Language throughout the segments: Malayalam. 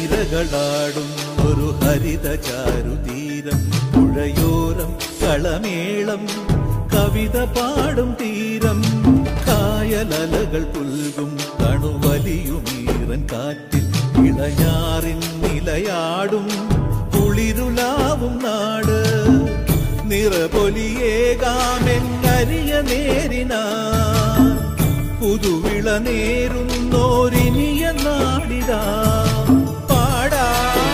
കേരനിരകളാടും ഒരു ഹരിത ചാരുതീരം പുഴയോരം കളമേളം കവിത പാടും തീരം കായലലകൾ പുൽകും കണുവലിയുമീറൻ കാറ്റിൽ ഇളഞ്ഞാറിൻ നിലയാടും കുളിരുലാവും നാട് നിറപൊലിയേകാമെന്നരിയ നേരിനാ പുതുവിള നേരുന്നോരിനിയ നാടിതാ പാടാ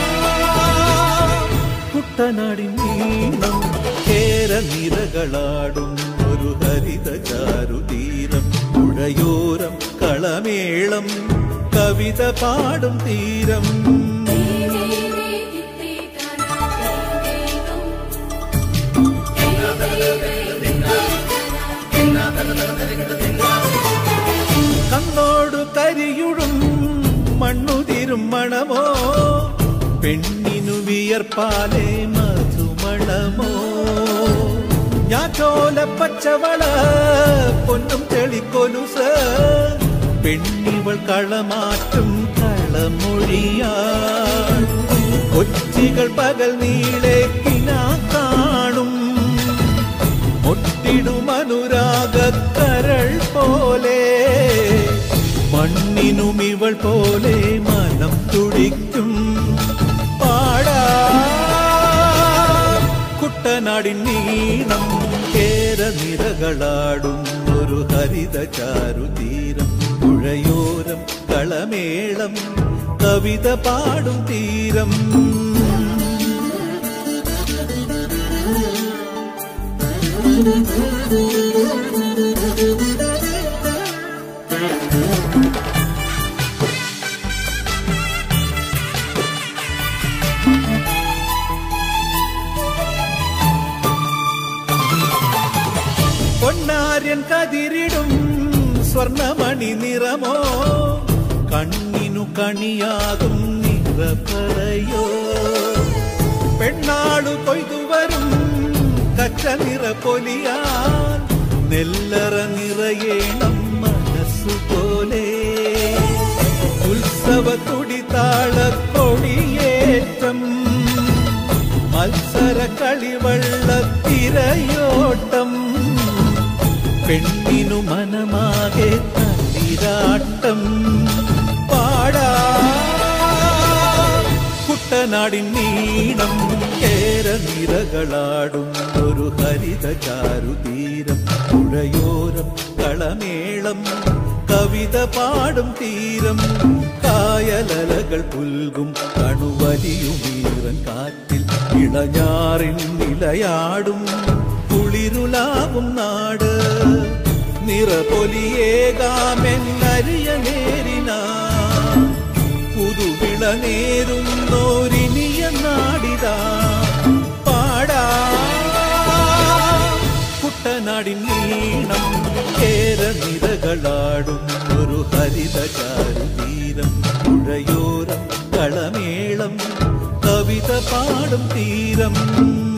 കുട്ടനാടിൻ നീളം കേരനിരകളാടും ഒരു ഹരിത ചാരുതീരം പുഴയോരം കളമേളം കവിത പാടും തീരം കണ്ണോടു കരിയുടും മണ്ണുതിരും മണമോ പെണ്ണിനു വിയർപ്പാലേ മധുമണമോ ഞാറ്റോല പച്ചവള പൊന്നും തെളിക്കൊലുസ് പെണ്ണിവൾ കളമാറ്റും കളമൊഴിയാ കൊച്ചികൾ പകൽ നീളെ കിനാ കാണും ഒട്ടിടുമനുരാഗക്കരൾ പോലെ മണ്ണിനും ഇവൾ പോലെ മനം തുടിക്കും പാടാ കുട്ടനാടിൻ നീളം കേരനിരകളാടും ഒരു ഹരിത ചാരുതീരം പുഴയോരം കളമേളം കവിത പാടും തീരം പൊന്നാര്യൻ കതിരിടും സ്വർണമണി നിറമോ കണ്ണിനു കണിയാകും നിറപ്പറയോ പെണ്ണാളു കൊയ്തുവരും കച്ച നിറ പൊലിയാൻ നെല്ലറ നിറയേണം മനസ്സുപോലെ ഉത്സവ തുടിതാള കൊടിയേറ്റം മത്സര കളിവള്ള തിരയോട്ടം പെണ്ണിനു മനമാകെ തളിരാട്ടം പാടാ കുട്ടനാടിൻ നീളം കേരനിരകളാടും ഒരു ഹരിത ചാരുതീരം പുഴയോരം കളമേളം കവിത പാടും തീരം കായലലകൾ പുൽകും കണുവലിയുമീറൻ കാറ്റിൽ ഇളഞ്ഞാറിൻ നിലയാടും കുളിരുലാവും നാട് നിറപൊലിയേകാമെന്നരിയ നേരിനാ പുതുവിള നേരുന്നോരിനിയ നാടിതാ പാടാ കുട്ടനാടിൻ നീണം കേരനിരകളാടും ഒരു ഹരിത ചാരുതീരം പുഴയോരം കളമേളം കവിത പാടും തീരം